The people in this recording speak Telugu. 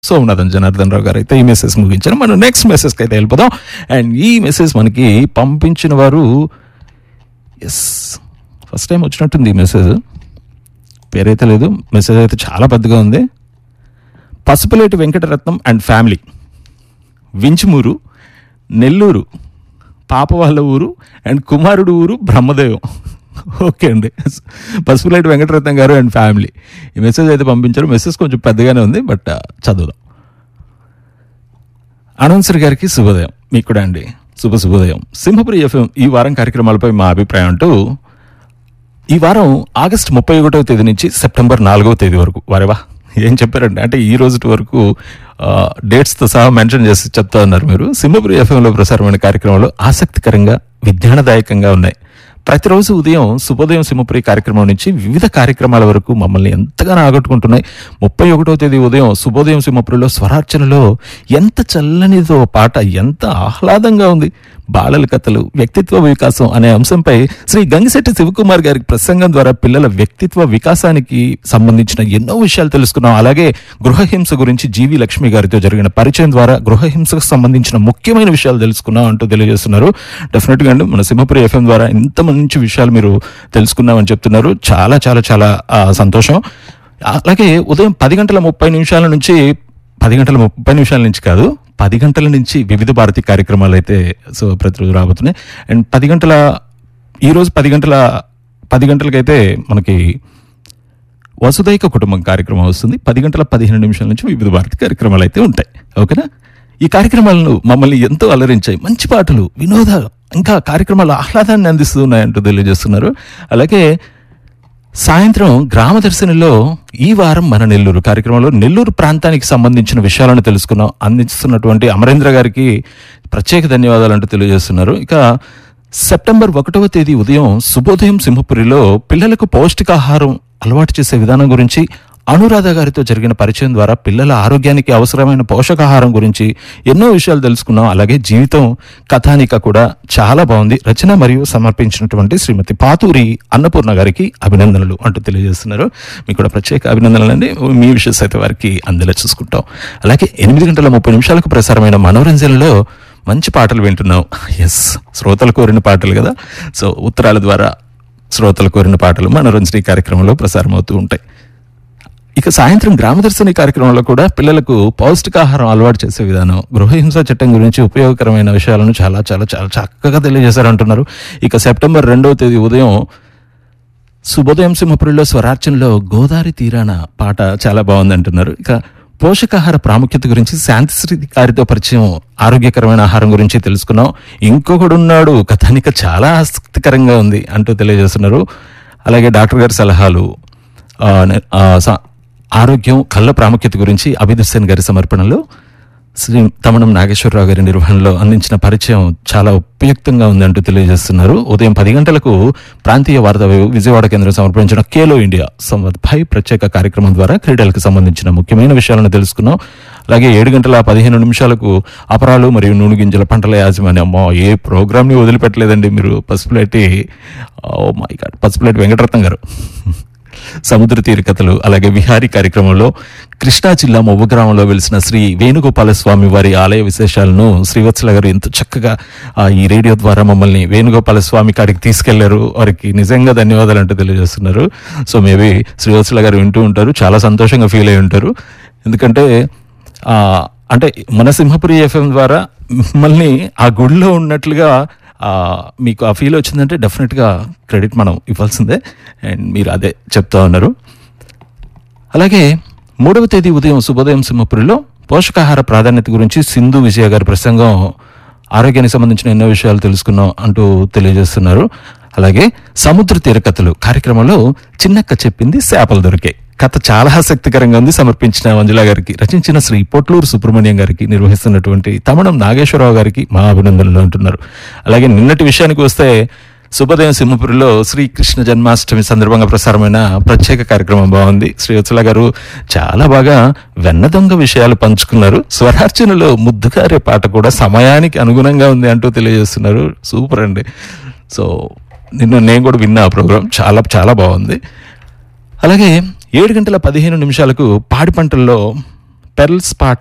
సోమనాథన్ జనార్దన్ రావు గారు అయితే ఈ మెసేజ్ ముగించారు మనం నెక్స్ట్ మెసేజ్కి అయితే వెళ్ళిపోదాం అండ్ ఈ మెసేజ్ మనకి పంపించిన వారు ఎస్ ఫస్ట్ టైం వచ్చినట్టుంది ఈ మెసేజ్ పేరైతే లేదు మెసేజ్ అయితే చాలా పెద్దగా ఉంది పసుపులేటి వెంకటరత్నం అండ్ ఫ్యామిలీ వించుమూరు నెల్లూరు పాప వాళ్ళ ఊరు అండ్ కుమారుడు ఊరు బ్రహ్మదేవం ఓకే అండి పసుపులేటి వెంకటరత్నం గారు అండ్ ఫ్యామిలీ ఈ మెసేజ్ అయితే పంపించారు మెసేజ్ కొంచెం పెద్దగానే ఉంది బట్ చదువుదాం అనౌన్సర్ గారికి శుభోదయం మీకు కూడా అండి శుభ శుభోదయం సింహపురి ఎఫ్ఎం ఈ వారం కార్యక్రమాలపై మా అభిప్రాయం అంటూ ఈ వారం ఆగస్టు ముప్పై ఒకటవ తేదీ నుంచి సెప్టెంబర్ నాలుగవ తేదీ వరకు వారేవా ఏం చెప్పారండి అంటే ఈ రోజు వరకు డేట్స్తో సహా మెన్షన్ చేసి చెప్తా ఉన్నారు మీరు సింహపురి ఎఫ్ఎంలో ప్రసారమైన కార్యక్రమాలు ఆసక్తికరంగా విజ్ఞానదాయకంగా ఉన్నాయి ప్రతిరోజు ఉదయం శుభోదయం సింహపురి కార్యక్రమం నుంచి వివిధ కార్యక్రమాల వరకు మమ్మల్ని ఎంతగానో ఆకట్టుకుంటున్నాయి ముప్పై ఒకటో తేదీ ఉదయం శుభోదయం సింహపురిలో స్వరార్చనలో ఎంత చల్లనిదో పాట ఎంత ఆహ్లాదంగా ఉంది బాలల కథలు వ్యక్తిత్వ వికాసం అనే అంశంపై శ్రీ గంగిశెట్టి శివకుమార్ గారి ప్రసంగం ద్వారా పిల్లల వ్యక్తిత్వ వికాసానికి సంబంధించిన ఎన్నో విషయాలు తెలుసుకున్నాం అలాగే గృహహింస గురించి జీవి లక్ష్మి గారితో జరిగిన పరిచయం ద్వారా గృహహింసకు సంబంధించిన ముఖ్యమైన విషయాలు తెలుసుకున్నాం అంటూ తెలియజేస్తున్నారు డెఫినెట్ గా అండి మన సింహపురి ఎఫ్ఎం ద్వారా ఇంత మంచి విషయాలు మీరు తెలుసుకున్నామని చెప్తున్నారు చాలా చాలా చాలా ఆ, సంతోషం అలాగే ఉదయం పది గంటల ముప్పై నిమిషాల నుంచి పది గంటల ముప్పై నిమిషాల నుంచి కాదు పది గంటల నుంచి వివిధ భారతి కార్యక్రమాలు అయితే సో ప్రతిరోజు రాబోతున్నాయి అండ్ పది గంటల ఈరోజు పది గంటల పది గంటలకైతే మనకి వసుదైక కుటుంబం కార్యక్రమం వస్తుంది పది గంటల పదిహేను నిమిషాల నుంచి వివిధ భారతి కార్యక్రమాలు అయితే ఉంటాయి ఓకేనా ఈ కార్యక్రమాలను మమ్మల్ని ఎంతో అలరించాయి మంచి పాటలు వినోద ఇంకా కార్యక్రమాలు ఆహ్లాదాన్ని అందిస్తూ ఉన్నాయంటూ తెలియజేస్తున్నారు అలాగే సాయంత్రం గ్రామ దర్శనిలో ఈ వారం మన నెల్లూరు కార్యక్రమంలో నెల్లూరు ప్రాంతానికి సంబంధించిన విషయాలను తెలుసుకున్నాం అందిస్తున్నటువంటి అమరేంద్ర గారికి ప్రత్యేక ధన్యవాదాలు అంటూ తెలియజేస్తున్నారు ఇక సెప్టెంబర్ ఒకటవ తేదీ ఉదయం శుభోదయం సింహపురిలో పిల్లలకు పౌష్టికాహారం అలవాటు చేసే విధానం గురించి అనురాధ గారితో జరిగిన పరిచయం ద్వారా పిల్లల ఆరోగ్యానికి అవసరమైన పోషకాహారం గురించి ఎన్నో విషయాలు తెలుసుకున్నాం అలాగే జీవితం కథానిక కూడా చాలా బాగుంది రచన మరియు సమర్పించినటువంటి శ్రీమతి పాతూరి అన్నపూర్ణ గారికి అభినందనలు అంటూ తెలియజేస్తున్నారు మీకు కూడా ప్రత్యేక అభినందనలు అండి మీ విషయస్ అయితే వారికి అందేలా చూసుకుంటాం అలాగే ఎనిమిది గంటల ముప్పై నిమిషాలకు ప్రసారమైన మనోరంజనలో మంచి పాటలు వింటున్నాం ఎస్ శ్రోతలు కోరిన పాటలు కదా సో ఉత్తరాల ద్వారా శ్రోతలు కోరిన పాటలు మనోరంజని కార్యక్రమంలో ప్రసారం అవుతూ ఉంటాయి ఇక సాయంత్రం గ్రామదర్శిని కార్యక్రమంలో కూడా పిల్లలకు పౌష్టికాహారం అలవాటు చేసే విధానం గృహహింస చట్టం గురించి ఉపయోగకరమైన విషయాలను చాలా చాలా చాలా చక్కగా తెలియజేశారంటున్నారు ఇక సెప్టెంబర్ రెండవ తేదీ ఉదయం శుభోదయం సింహపురిలో స్వరార్చనలో గోదావరి తీరాన పాట చాలా బాగుంది అంటున్నారు ఇక పోషకాహార ప్రాముఖ్యత గురించి శాంతిశ్రీ గారితో పరిచయం ఆరోగ్యకరమైన ఆహారం గురించి తెలుసుకున్నాం ఇంకొకడున్నాడు కథానిక చాలా ఆసక్తికరంగా ఉంది అంటూ తెలియజేస్తున్నారు అలాగే డాక్టర్ గారి సలహాలు ఆ, నే- ఆ, స- ఆరోగ్యం కళ్ళ ప్రాముఖ్యత గురించి అభిద్ హుస్సేన్ గారి సమర్పణలో శ్రీ తమణం నాగేశ్వరరావు గారి నిర్వహణలో అందించిన పరిచయం చాలా ఉపయుక్తంగా ఉందంటూ తెలియజేస్తున్నారు ఉదయం పది గంటలకు ప్రాంతీయ వార్తా వి- విజయవాడ కేంద్రం సమర్పించిన ఖేలో ఇండియా సంవత్ భై ప్రత్యేక కార్యక్రమం ద్వారా క్రీడలకు సంబంధించిన ముఖ్యమైన విషయాలను తెలుసుకున్నాం అలాగే ఏడు గంటల పదిహేను నిమిషాలకు అపరాలు మరియు నూనె గింజల పంటల యాజమాన్యం అమ్మో ఏ ప్రోగ్రామ్ని వదిలిపెట్టలేదండి మీరు Pasupuleti oh my god Pasupuleti Venkataratnam garu సముద్ర తీర కథలు అలాగే విహారీ కార్యక్రమంలో కృష్ణా జిల్లా మొవ్వ గ్రామంలో వెలిసిన శ్రీ వేణుగోపాల స్వామి వారి ఆలయ విశేషాలను శ్రీవత్సల గారు ఎంతో చక్కగా ఆ, ఈ రేడియో ద్వారా మమ్మల్ని వేణుగోపాల స్వామి కాడికి తీసుకెళ్లారు వారికి నిజంగా ధన్యవాదాలు అంటూ తెలియజేస్తున్నారు సో మేబీ శ్రీవత్సల గారు వింటూ ఉంటారు చాలా సంతోషంగా ఫీల్ అయి ఉంటారు ఎందుకంటే ఆ, అంటే మన సింహపురి ఎఫ్ఎం ద్వారా మిమ్మల్ని ఆ గుడిలో ఉన్నట్లుగా ఆ, మీకు ఆ ఫీల్ వచ్చిందంటే డెఫినెట్గా క్రెడిట్ మనం ఇవ్వాల్సిందే అండ్ మీరు అదే చెప్తా ఉన్నారు అలాగే మూడవ తేదీ ఉదయం శుభోదయం సింహపురిలో పోషకాహార ప్రాధాన్యత గురించి సింధు విజయ గారి ప్రసంగం ఆరోగ్యానికి సంబంధించిన ఎన్నో విషయాలు తెలుసుకున్నాం అంటూ తెలియజేస్తున్నారు అలాగే సముద్ర తీర కథలు కార్యక్రమంలో చిన్నక్క చెప్పింది చేపలు దొరికాయి కథ చాలా ఆసక్తికరంగా ఉంది సమర్పించిన మంజుల గారికి రచించిన శ్రీ పొట్లూరు సుబ్రహ్మణ్యం గారికి నిర్వహిస్తున్నటువంటి తమణం నాగేశ్వరరావు గారికి మా అభినందనలు అంటున్నారు అలాగే నిన్నటి విషయానికి వస్తే శుభోదయం సింహపురిలో శ్రీకృష్ణ జన్మాష్టమి సందర్భంగా ప్రసారమైన ప్రత్యేక కార్యక్రమం బాగుంది శ్రీ వత్సల గారు చాలా బాగా వెన్న దొంగ విషయాలు పంచుకున్నారు స్వరార్చనలో ముద్దుగారే పాట కూడా సమయానికి అనుగుణంగా ఉంది అంటూ తెలియజేస్తున్నారు సూపర్ అండి సో నిన్న నేను కూడా విన్నా ఆ ప్రోగ్రాం చాలా చాలా బాగుంది అలాగే ఏడు గంటల పదిహేను నిమిషాలకు పాడి పంటల్లో పెరల్ స్పాట్